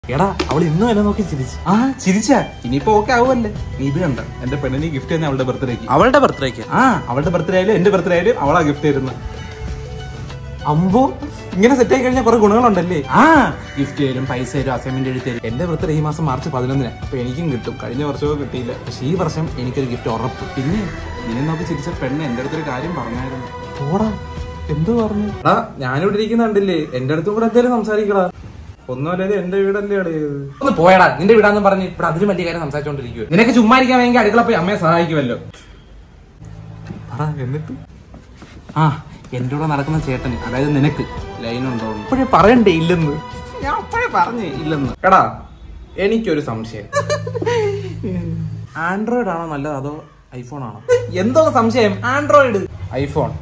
എടാ അവൾ ഇന്നും എന്നെ നോക്കി ചിരിച്ചു ആ ചിരിച്ചാ ഇനിയിപ്പോ ഓക്കെ ആവുമല്ലേ നീ ഇത് കണ്ട എന്റെ പെണ്ണിന് ഗിഫ്റ്റ് തന്നെ അവളുടെ ബർത്ത്ഡേക്ക് അവളുടെ ബർത്ത്ഡേക്ക് ആ അവളുടെ ബർത്ത്ഡേ ആയാലും എന്റെ ബർത്ത്ഡേ ആയാലും അവളാ ഗിഫ്റ്റ് തരുന്നത് അമ്പോ ഇങ്ങനെ സെറ്റ് ആയി കഴിഞ്ഞാൽ കുറെ ഗുണങ്ങളുണ്ടല്ലേ ആ ഗിഫ്റ്റ് തരും പൈസ തരും അസൈൻമെന്റ് എഴുതി തരും എന്റെ ബർത്ത്ഡേ ഈ മാസം മാർച്ച് പതിനൊന്നിന് അപ്പൊ എനിക്കും കിട്ടും കഴിഞ്ഞ വർഷവും കിട്ടിയില്ല പക്ഷെ ഈ വർഷം എനിക്കൊരു ഗിഫ്റ്റ് ഉറപ്പ് പിന്നെ നിന്നെ നോക്കി ചിരിച്ച പെണ്ണ് എന്റെ അടുത്തൊരു കാര്യം പറഞ്ഞായിരുന്നു പോടാ എന്തു പറഞ്ഞു എടാ ഞാനിവിടെ ഇരിക്കുന്നുണ്ടില്ലേ എന്റെ അടുത്തും കൂടെ എന്തേലും സംസാരിക്കടാ ഒന്നുമല്ലേ എന്റെ വീടല്ലേ അടയത് ഒന്ന് പോയടാ നിന്റെ വീടാന്ന് പറഞ്ഞ് ഇവിടെ അതിലും വലിയ കാര്യം സംസാരിച്ചോണ്ടിരിക്കുക നിനക്ക് ചുമ്മാ ഇരിക്കാൻ വേണമെങ്കിൽ അടുക്കള പോയി അമ്മയെ സഹായിക്കുമല്ലോ പറ എന്നിട്ട് ആ എന്റെ കൂടെ നടക്കുന്ന ചേട്ടൻ അതായത് നിനക്ക് ലൈൻ ഉണ്ടോ ഇപ്പോഴേ പറയണ്ടേ ഇല്ലെന്ന് ഞാൻ അപ്പോഴേ പറഞ്ഞേ ഇല്ലെന്ന് എടാ എനിക്കൊരു സംശയം ആൻഡ്രോയിഡ് ആണോ നല്ലത് അതോ ഐഫോൺ ആണോ എന്തോ സംശയം ആൻഡ്രോയിഡ് ഐഫോൺ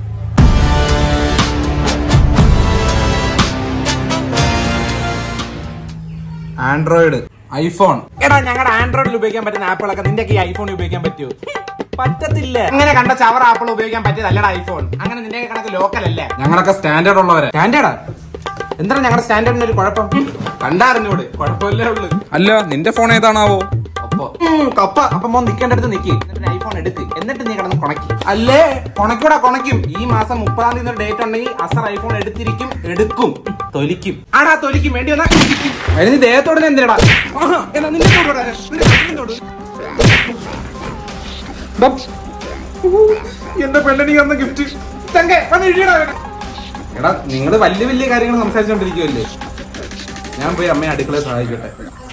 ആൻഡ്രോയിഡ് ഐഫോൺ എടാ ഞങ്ങളുടെ ആൻഡ്രോയിഡിൽ ഉപയോഗിക്കാൻ പറ്റുന്ന ആപ്പുകളൊക്കെ നിന്റെ ഈ ഐഫോണിൽ ഉപയോഗിക്കാൻ പറ്റുമോ പറ്റത്തില്ല അങ്ങനെ കണ്ട ചവർ ആപ്പിൾ ഉപയോഗിക്കാൻ പറ്റിയതല്ലടാ ഐഫോൺ അങ്ങനെ നിന്റെ കണക്ക് ലോക്കൽ അല്ലേ ഞങ്ങളൊക്കെ സ്റ്റാൻഡേർഡ് ഉള്ളവരെ സ്റ്റാൻഡേർഡാ എന്താണ് ഞങ്ങളുടെ സ്റ്റാൻഡേർഡിന് ഒരു കുഴപ്പം കണ്ടറിഞ്ഞൂട് കുഴപ്പമില്ലേ ഉള്ളു അല്ല നിന്റെ ഫോൺ ഏതാണാവോ അപ്പൊ കപ്പ അപ്പൊ മോൻ നിക്കേണ്ടടുത്ത് നിക്ക് എന്നിട്ട് ഐഫോൺ എടുക്ക് എന്നിട്ട് നീ കിടന്ന് കൊണക്കി അല്ലേ കൊണക്കൂടാ കൊണയ്ക്കും ഈ മാസം മുപ്പതാം തീയതി ഡേറ്റ് ഉണ്ടെങ്കിൽ അസർ ഐഫോൺ എടുത്തിരിക്കും എടുക്കും തൊലിക്കും ആടാ തൊലിക്കും വേണ്ടി വന്നാ ഇരിക്കും. അതിന് നീ ദേഹത്തോടെ എന്തിനടാ ആഹാ, എന്നാ നിന്റെ തൊടു ഇവിടെ. നിന്റെ കണ്ണിന്റെ തൊടു. ദാ. എന്റെ പെണ്ണിന് തന്ന ഗിഫ്റ്റ് ചങ്കെ വന്ന് ഇഴിയടാ ഇവിടെ. എടാ നിങ്ങള് വലിയ വലിയ കാര്യങ്ങൾ സംസാരിച്ചോണ്ടിരിക്കുവല്ലേ ഞാൻ പോയി അമ്മയെ അടുക്കളയെ സഹായിക്കട്ടെ